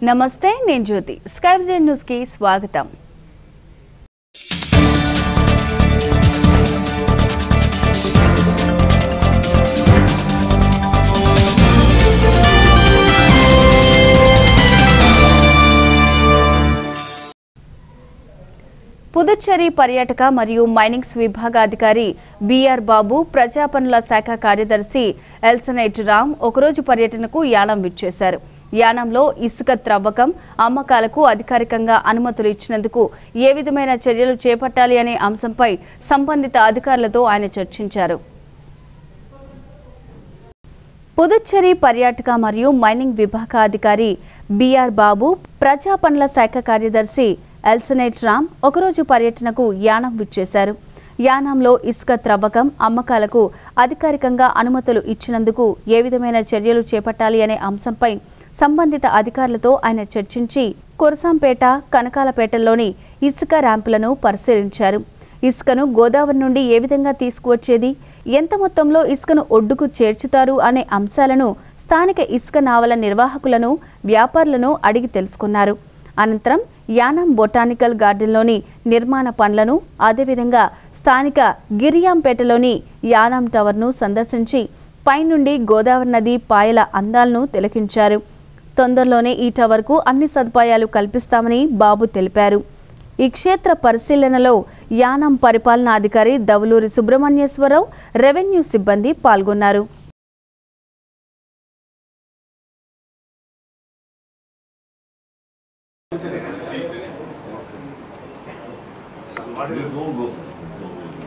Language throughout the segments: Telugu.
నమస్తే నేను జ్యోతి స్కై విజన్ న్యూస్ కి స్వాగతం పుదుచ్చేరి పర్యాటక మరియు మైనింగ్స్ విభాగాధికారి బిఆర్ బాబు ప్రజా పనుల శాఖ కార్యదర్శి ఎల్సనైట్ రామ్ ఒకరోజు పర్యటనకు యానం విచ్చేశారు యానంలో ఇసుక త్రవ్వకం అమ్మకాలకు అధికారికంగా అనుమతులు ఇచ్చినందుకు ఏ విధమైన చర్యలు చేపట్టాలి అనే అంశంపై సంబంధిత అధికారులతో ఆయన చర్చించారు పుదుచ్చేరి పర్యాటక మరియు మైనింగ్ విభాగాధికారి బిఆర్ బాబు ప్రజా పనుల శాఖ కార్యదర్శి ఎల్సనేట్ రామ్ ఒకరోజు పర్యటనకు యానం విచ్చేశారు యానంలో ఇసుక త్రవ్వకం అమ్మకాలకు అధికారికంగా అనుమతులు ఇచ్చినందుకు ఏ విధమైన చర్యలు చేపట్టాలి అనే అంశంపై సంబంధిత అధికారులతో ఆయన చర్చించి కురసాంపేట కనకాలపేటల్లోని ఇసుక ర్యాంపులను పరిశీలించారు ఇసుకను గోదావరి నుండి ఏ విధంగా తీసుకువచ్చేది ఎంత మొత్తంలో ఇసుకను ఒడ్డుకు చేర్చుతారు అనే అంశాలను స్థానిక ఇసుక నావల నిర్వాహకులను వ్యాపారులను అడిగి తెలుసుకున్నారు అనంతరం యానం బొటానికల్ గార్డెన్లోని నిర్మాణ పనులను అదేవిధంగా స్థానిక గిరియాంపేటలోని యానం టవర్ను సందర్శించి పైనుండి గోదావరి నది పాయల అందాలను తిలకించారు తొందరలోనే ఈ టవర్కు అన్ని సదుపాయాలు కల్పిస్తామని బాబు తెలిపారు ఈ క్షేత్ర పరిశీలనలో యానం పరిపాలనాధికారి దవులూరి సుబ్రహ్మణ్యేశ్వరరావు రెవెన్యూ సిబ్బంది పాల్గొన్నారు This all goes. So,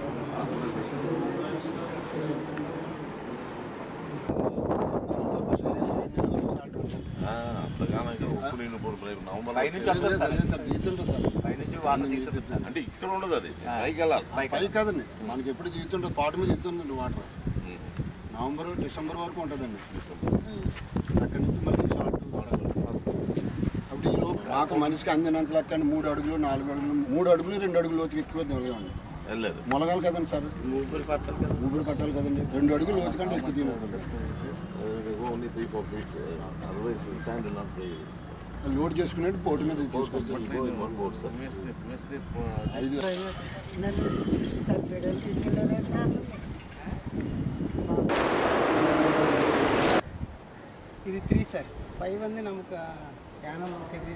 అంతగానో ఇక్కడ ఉప్పు నీళ్ళు పొడి నవంబర్ పైనుంచి వస్తుంది సార్. పైనుంచి వాటర్ తీస్తుంది సార్. అంటే ఇక్కడ ఉండదు అది పైకి వెళ్ళాలి పైకి కాదండి మనకి ఎప్పుడు దిగుతుంటుంది పాటు మీద దిగుతుందండి వాటర్ నవంబర్ డిసెంబర్ వరకు ఉంటుందండి అక్కడి నుంచి మళ్ళీ షార్ట్ అప్పుడు ఈ లోపు మాకు మనిషికి అందినంత లెక్క అండి మూడు అడుగులు నాలుగు అడుగులు మూడు అడుగులు రెండు అడుగులు లోతుకి ఎక్కువ దిగలేమండి వెళ్ళలేదు మొలగాలి కదండి సార్ ఊపిరి పట్టాలి కదండి రెండు అడుగులు లోతు కంటే ఎక్కువ దిగినట్టు only three four feet otherwise sand not play load చేసుకునేది పోటు మీద తీసుకొచ్చారు వన్ బోట్ సార్ ఐదు ಇದು ತ್ರೀ ಸರ್ ಫೈವ್ ಅಂದ್ರೆ ನಮ್ಗೆ ಯಾನೋ ತೆಗ್ರಿ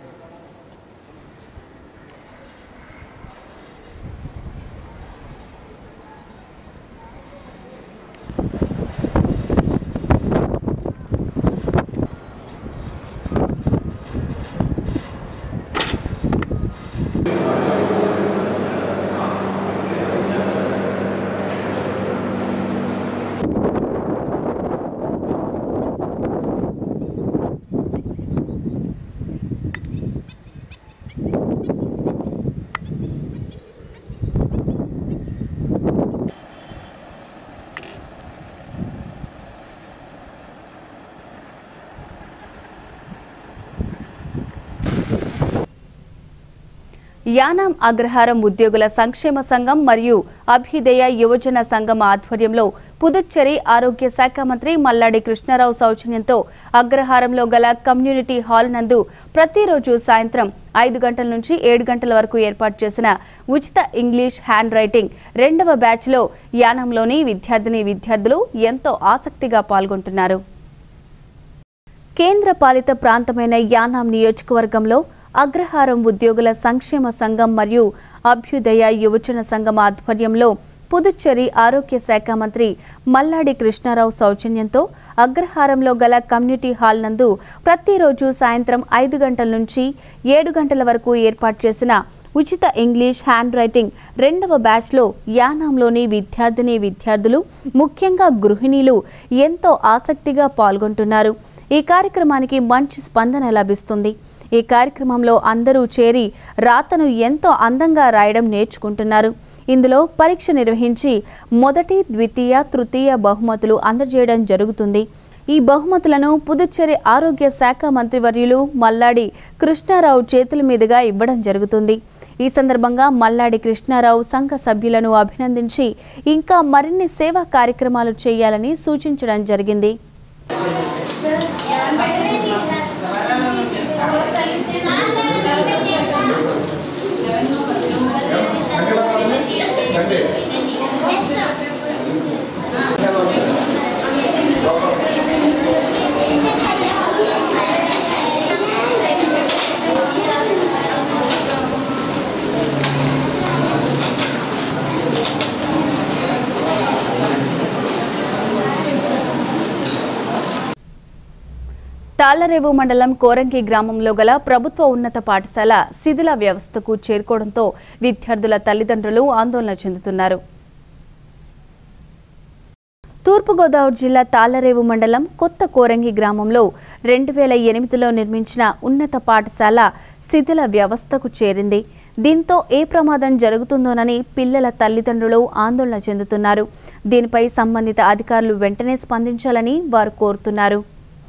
యానాం అగ్రహారం ఉద్యోగుల సంక్షేమ సంఘం మరియు అభ్యుదయ యువజన సంఘం ఆధ్వర్యంలో పుదుచ్చేరి ఆరోగ్య శాఖ మంత్రి మల్లాడి కృష్ణారావు సౌజన్యంతో అగ్రహారంలో గల కమ్యూనిటీ హాల్ నందు ప్రతిరోజు సాయంత్రం ఐదు గంటల నుంచి ఏడు గంటల వరకు ఏర్పాటు చేసిన ఉచిత ఇంగ్లీష్ హ్యాండ్ రైటింగ్ రెండవ బ్యాచ్లో యానంలోని విద్యార్థిని విద్యార్థులు ఎంతో ఆసక్తిగా పాల్గొంటున్నారు కేంద్ర పాలిత ప్రాంతమైన యానాం నియోజకవర్గంలో అగ్రహారం ఉద్యోగుల సంక్షేమ సంఘం మరియు అభ్యుదయ యువజన సంఘం ఆధ్వర్యంలో పుదుచ్చేరి ఆరోగ్య శాఖ మంత్రి మల్లాడి కృష్ణారావు సౌజన్యంతో అగ్రహారంలో గల కమ్యూనిటీ హాల్ నందు ప్రతిరోజు సాయంత్రం ఐదు గంటల నుంచి ఏడు గంటల వరకు ఏర్పాటు చేసిన ఉచిత ఇంగ్లీష్ హ్యాండ్ రైటింగ్ రెండవ బ్యాచ్లో యానాంలోని విద్యార్థిని విద్యార్థులు ముఖ్యంగా గృహిణీలు ఎంతో ఆసక్తిగా పాల్గొంటున్నారు ఈ కార్యక్రమానికి మంచి స్పందన లభిస్తుంది ఈ కార్యక్రమంలో అందరూ చేరి రాతను ఎంతో అందంగా రాయడం నేర్చుకుంటున్నారు ఇందులో పరీక్ష నిర్వహించి మొదటి ద్వితీయ తృతీయ బహుమతులు అందజేయడం జరుగుతుంది ఈ బహుమతులను పుదుచ్చేరి ఆరోగ్య శాఖ మంత్రివర్యులు మల్లాడి కృష్ణారావు చేతుల మీదుగా ఇవ్వడం జరుగుతుంది ఈ సందర్భంగా మల్లాడి కృష్ణారావు సంఘ సభ్యులను అభినందించి ఇంకా మరిన్ని సేవా కార్యక్రమాలు చేయాలని సూచించడం జరిగింది Sir, తాళ్లరేవు మండలం కోరంగి గ్రామంలో గల ప్రభుత్వ ఉన్నత పాఠశాల శిథిల వ్యవస్థకు చేరుకోవడంతో విద్యార్థుల తల్లిదండ్రులు ఆందోళన చెందుతున్నారు తూర్పుగోదావరి జిల్లా తాళ్లరేవు మండలం కొత్త కోరంగి గ్రామంలో రెండు వేల ఎనిమిదిలో నిర్మించిన ఉన్నత పాఠశాల శిథిల వ్యవస్థకు చేరింది దీంతో ఏ ప్రమాదం జరుగుతుందోనని పిల్లల తల్లిదండ్రులు ఆందోళన చెందుతున్నారు దీనిపై సంబంధిత అధికారులు వెంటనే స్పందించాలని వారు కోరుతున్నారు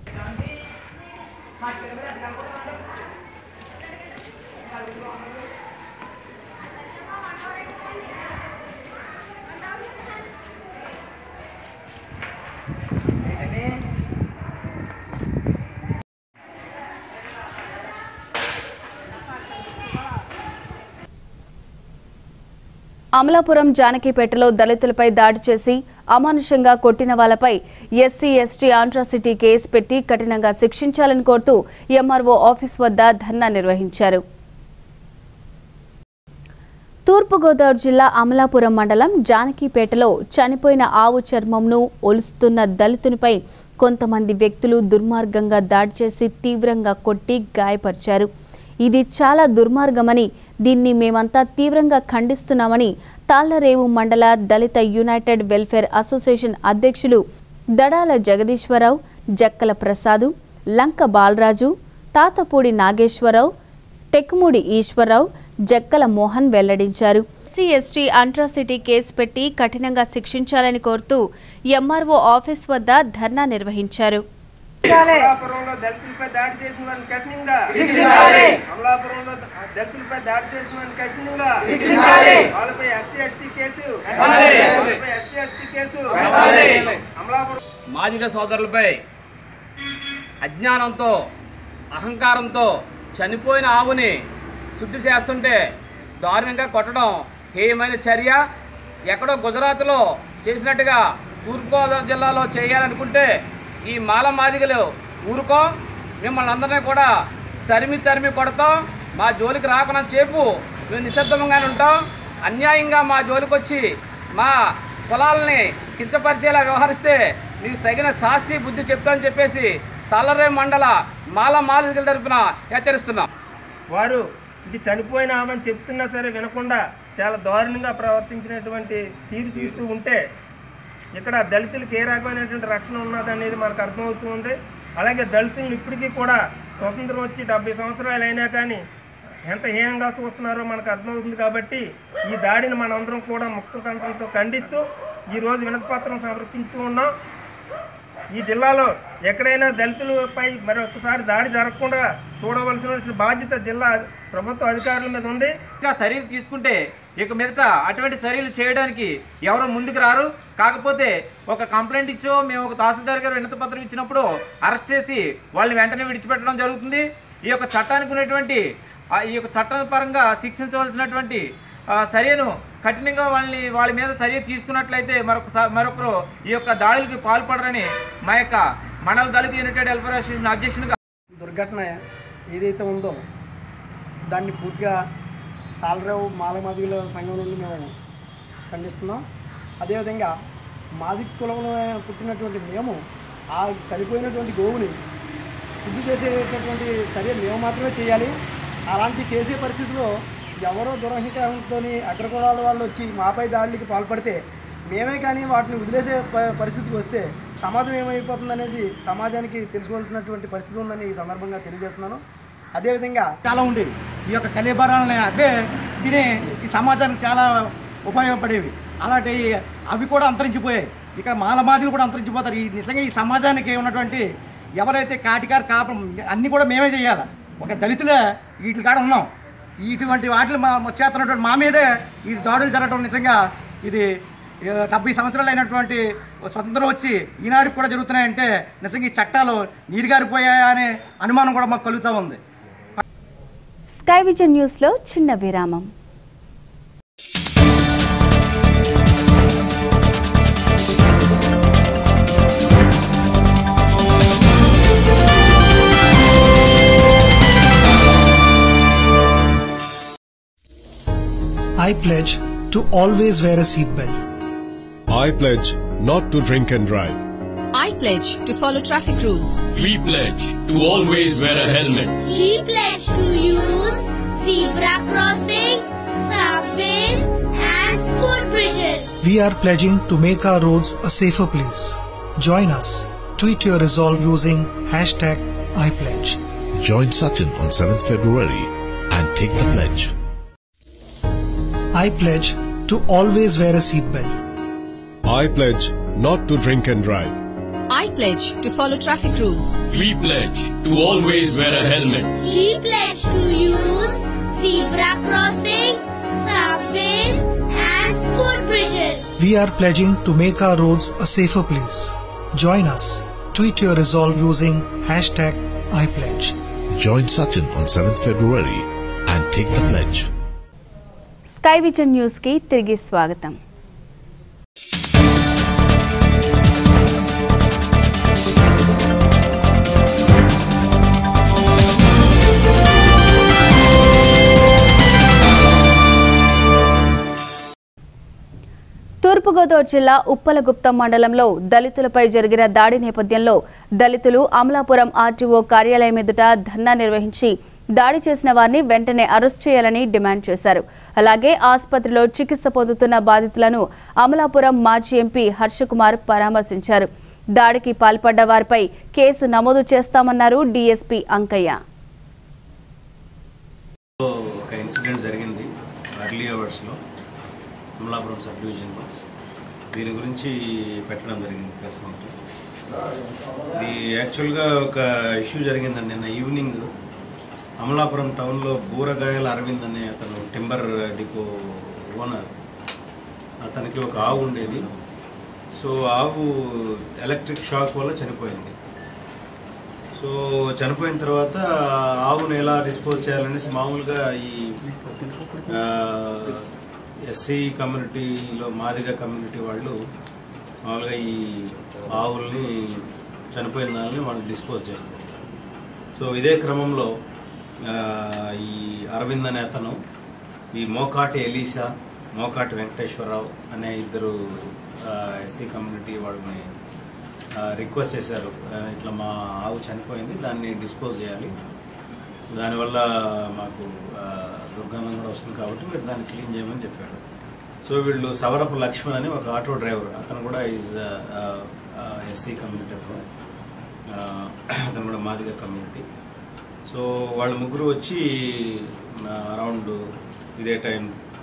అమలాపురం జానకిపేటలో దళితులపై దాడి చేసి అమానుషంగా కొట్టిన వాళ్లపై ఎస్సీ ఎస్టీ ఆంట్రాసిటీ కేసు పెట్టి కఠినంగా శిక్షించాలని కోరుతూ ఎంఆర్ఓ ఆఫీస్ వద్ద ధర్నా నిర్వహించారు తూర్పుగోదావరి జిల్లా అమలాపురం మండలం జానకిపేటలో చనిపోయిన ఆవు చర్మంను ఒలుస్తున్న దళితునిపై కొంతమంది వ్యక్తులు దుర్మార్గంగా దాడి చేసి తీవ్రంగా కొట్టి గాయపరిచారు ఇది చాలా దుర్మార్గమని దీన్ని మేమంతా తీవ్రంగా ఖండిస్తున్నామని తాళ్లరేవు మండల దళిత యునైటెడ్ వెల్ఫేర్ అసోసియేషన్ అధ్యక్షులు దడాల జగదీశ్వరరావు జక్కల ప్రసాదు లంక బాలరాజు తాతపూడి నాగేశ్వరరావు టెక్కుమూడి ఈశ్వరరావు జక్కల మోహన్ వెల్లడించారు ఎస్సీ ఎస్టీ అట్రాసిటీ కేసు పెట్టి కఠినంగా శిక్షించాలని కోరుతూ ఎంఆర్ఓ ఆఫీస్ వద్ద ధర్నా నిర్వహించారు అమలాపురంలో దళితులపై దాడి చేసిన వారిని కఠినంగా అమలాపురంలో దళితులపై దాడి చేసిన వారిని కఠినంగా వాళ్ళపై ఎస్సీ ఎస్టీ కేసు వాళ్ళపై SC ST case Amalapuram Madiga సోదరులపై అజ్ఞానంతో అహంకారంతో చనిపోయిన ఆవుని శుద్ధి చేస్తుంటే దారుణంగా కొట్టడం హేయమైన చర్య ఎక్కడో గుజరాత్లో చేసినట్టుగా తూర్పుగోదావరి జిల్లాలో చేయాలనుకుంటే ఈ మాల మాదిగలు ఊరుకో మిమ్మల్ని అందరినీ కూడా తరిమి తరిమి కొడతాం మా జోలికి రాకుండా చేపు మేము నిశ్శబ్దంగానే ఉంటాం అన్యాయంగా మా జోలికి వచ్చి మా పొలాలని కించపరిచేలా వ్యవహరిస్తే మీకు తగిన శాస్త్రీ బుద్ధి చెప్తామని చెప్పేసి తలరే మండల మాల మాదిగల తరపున హెచ్చరిస్తున్నాం వారు ఇది చనిపోయిన ఆమెను చెప్తున్నా సరే వినకుండా చాలా దారుణంగా ప్రవర్తించినటువంటి తీరు చూస్తూ ఉంటే ఇక్కడ దళితులకు ఏ రకమైనటువంటి రక్షణ ఉన్నది అనేది మనకు అర్థమవుతుంది అలాగే దళితులను ఇప్పటికీ కూడా స్వతంత్రం వచ్చి డెబ్బై సంవత్సరాలు అయినా కానీ ఎంత హీనంగా చూస్తున్నారో మనకు అర్థమవుతుంది కాబట్టి ఈ దాడిని మనందరం కూడా ముక్త కంఠంతో ఖండిస్తూ ఈరోజు వినతిపత్రం సమర్పిస్తూ ఉన్నాం ఈ జిల్లాలో ఎక్కడైనా దళితులపై మరొకసారి దాడి జరగకుండా చూడవలసిన బాధ్యత జిల్లా ప్రభుత్వ అధికారుల మీద ఉంది ఇంకా చర్యలు తీసుకుంటే ఇక మీదట అటువంటి చర్యలు చేయడానికి ఎవరో ముందుకు రారు కాకపోతే ఒక కంప్లైంట్ ఇచ్చో మేము ఒక తహసీల్దార్ గారు వినతి పత్రం ఇచ్చినప్పుడు అరెస్ట్ చేసి వాళ్ళని వెంటనే విడిచిపెట్టడం జరుగుతుంది ఈ యొక్క చట్టానికి ఉన్నటువంటి ఆ ఈ యొక్క చట్టపరంగా శిక్షించవలసినటువంటి ఆ, చర్యను కఠినంగా వాళ్ళని వాళ్ళ మీద చర్య తీసుకున్నట్లయితే మరొకసారి మరొకరు ఈ యొక్క దాడులకి పాల్పడరని మా యొక్క మండల దళిత యునైటెడ్ వెల్ఫేర్ అసోసియేషన్ అధ్యక్షునిగా దుర్ఘటన ఏదైతే ఉందో దాన్ని పూర్తిగా తాళరావు మాలమాదిగుల సంఘం నుండి మేము ఖండిస్తున్నాం అదేవిధంగా మాది కులంలో పుట్టినటువంటి మేము ఆ చనిపోయినటువంటి గోవుని శుద్ధి చేసేటటువంటి చర్య మేము మాత్రమే చేయాలి అలాంటి చేసే పరిస్థితిలో ఎవరో దురహితంతో అగ్రకులాల వాళ్ళు వచ్చి మాపై దాడులకి పాల్పడితే మేమే కానీ వాటిని వదిలేసే ప- పరిస్థితికి వస్తే సమాజం ఏమైపోతుంది అనేది సమాజానికి తెలుసుకోవాల్సినటువంటి పరిస్థితి ఉందని ఈ సందర్భంగా తెలియజేస్తున్నాను అదేవిధంగా చాలా ఉండేవి ఈ యొక్క కలియబరాలని అవే తినే ఈ సమాజానికి చాలా ఉపయోగపడేవి అలాంటి అవి కూడా అంతరించిపోయాయి ఇక మాలమాదిలు కూడా అంతరించిపోతారు ఈ నిజంగా ఈ సమాజానికి ఉన్నటువంటి ఎవరైతే కాటికారు కాపం అన్నీ కూడా మేమే చేయాలి ఒక దళితులే వీటి కాడ ఉన్నాం ఇటువంటి వాటిని మా మా చేస్తున్నటువంటి మా మీదే ఈ దాడులు జరగడం నిజంగా ఇది ఏ, డెబ్బై సంవత్సరాలు అయినటువంటి స్వతంత్రం వచ్చి ఈనాటికి కూడా జరుగుతున్నాయంటే నిజంగా ఈ చట్టాలు నీరుగారిపోయాయా అనే అనుమానం కూడా మాకు కలుగుతూ ఉంది స్కై విజన్ న్యూస్లో చిన్న విరామం I pledge to always wear a seatbelt. I pledge not to drink and drive. I pledge to follow traffic rules. We pledge to always wear a helmet. We pledge to use zebra crossing, subways, and footbridges. We are pledging to make our roads a safer place. Join us. Tweet your resolve using hashtag iPledge. Join Sachin on 7th February and take the pledge. I pledge to always wear a seatbelt. I pledge not to drink and drive. I pledge to follow traffic rules. We pledge to always wear a helmet. We pledge to use zebra crossing, subways, and footbridges. We are pledging to make our roads a safer place. Join us. Tweet your resolve using hashtag iPledge. Join Sachin on 7th February and take the pledge. Sky vision న్యూస్కి తిరిగి స్వాగతం తూర్పుగోదావరి జిల్లా ఉప్పలగుప్తం మండలంలో దళితులపై జరిగిన దాడి నేపథ్యంలో దళితులు అమలాపురం ఆర్టీఓ కార్యాలయం ఎదుట ధర్నా నిర్వహించి దాడి చేసిన వారిని వెంటనే అరెస్ట్ చేయాలని డిమాండ్ చేశారు అలాగే ఆసుపత్రిలో చికిత్స పొందుతున్న బాధితులను అమలాపురం మాజీ ఎంపీ హర్షకుమార్ పరామర్శించారు దాడికి పాల్పడ్డ వారిపై కేసు నమోదు చేస్తామన్నారు డీఎస్పీ అంకయ్య ఒక ఇన్సిడెంట్ జరిగింది అర్లీ అవర్స్లో అమలాపురం సబ్ డివిజన్లో దీని గురించి పెట్టడం జరిగింది ప్రెస్ మీట్ ఇది యాక్చువల్గా ఒక ఇష్యూ జరిగిందండి నిన్న ఈవినింగ్ అమలాపురం టౌన్లో బూరగాయల అరవింద్ అనే అతను టింబర్ డిపో ఓనర్ అతనికి ఒక ఆవు ఉండేది సో ఆవు ఎలక్ట్రిక్ షాక్ వల్ల చనిపోయింది సో చనిపోయిన తర్వాత ఆవును ఎలా డిస్పోజ్ చేయాలనేసి మామూలుగా ఈ ఎస్సీ కమ్యూనిటీలో మాదిగ కమ్యూనిటీ వాళ్ళు మామూలుగా ఈ ఆవుల్ని చనిపోయిన దాన్ని వాళ్ళు డిస్పోజ్ చేస్తారు సో ఇదే క్రమంలో ఆ, ఈ అరవింద్ అనే అతను ఈ మోకాటి ఎలీసా మోకాటి వెంకటేశ్వరరావు అనే ఇద్దరు ఎస్సీ కమ్యూనిటీ వాళ్ళని ఆ, రిక్వెస్ట్ చేశారు ఆ, ఇట్లా మా ఆవు చనిపోయింది దాన్ని డిస్పోజ్ చేయాలి దానివల్ల మాకు ఆ, దుర్గంధం కూడా వస్తుంది కాబట్టి మీరు దాన్ని క్లీన్ చేయమని చెప్పాడు సో వీళ్ళు సవరపు లక్ష్మణ్ అని ఒక ఆటో డ్రైవర్ అతను కూడా ఈజ్ ఎస్సీ కమ్యూనిటీ అతను ఆ, అతను కూడా మాదిగ కమ్యూనిటీ సో వాళ్ళ ముగ్గురు వచ్చి అరౌండ్ ఇదే టైం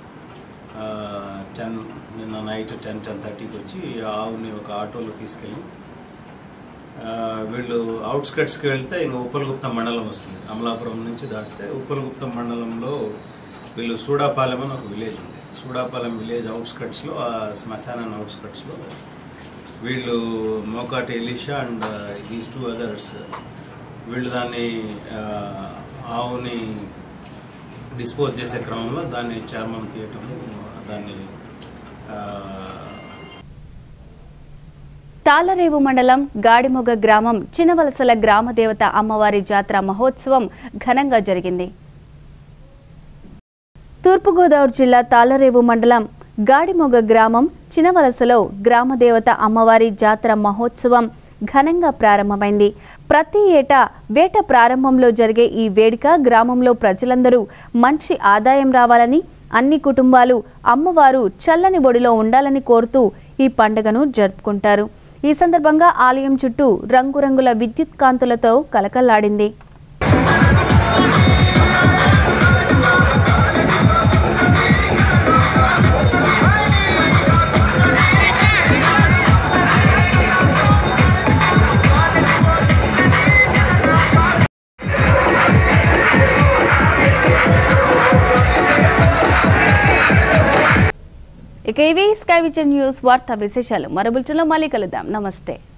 టెన్ నిన్న నైట్ టెన్ టెన్ థర్టీకి వచ్చి ఆ ఆవుని ఒక ఆటోలో తీసుకెళ్ళి ఆ, వీళ్ళు అవుట్స్కట్స్కి వెళ్తే ఇంకా ఉప్పలగుప్తం మండలం వస్తుంది అమలాపురం నుంచి దాటితే ఉప్పలగుప్తం మండలంలో వీళ్ళు సూడాపాలెం అని ఒక విలేజ్ ఉంది సూడాపాలెం విలేజ్ అవుట్స్కట్స్లో ఆ శ్మశానం అవుట్స్కట్స్లో వీళ్ళు Mokati Elisha and these two others వీళ్ళు దాన్ని ఆ, ఆవుని డిస్పోజ్ చేసే క్రమంలో దాన్ని చర్మం తీయటము దాన్ని ఆ, తాళరేవు మండలం గాడిమొగ గ్రామం చినవలసల గ్రామ దేవత అమ్మవారి జాతర మహోత్సవం ఘనంగా జరిగింది తూర్పుగోదావరి జిల్లా తాళరేవు మండలం గాడిమొగ గ్రామం చినవలసలో గ్రామదేవత అమ్మవారి జాతర మహోత్సవం ఘనంగా ప్రారంభమైంది ప్రతి ఏటా వేట ప్రారంభంలో జరిగే ఈ వేడుక గ్రామంలో ప్రజలందరూ మంచి ఆదాయం రావాలని అన్ని కుటుంబాలు అమ్మవారు చల్లని ఒడిలో ఉండాలని కోరుతూ ఈ పండుగను జరుపుకుంటారు ఈ సందర్భంగా ఆలయం చుట్టూ రంగురంగుల విద్యుత్ కాంతులతో కలకల్లాడింది ఇక ఇవి స్కై విజన్ న్యూస్ వార్తా విశేషాలు మరో బులెటిన్లో మళ్ళీ కలుద్దాం నమస్తే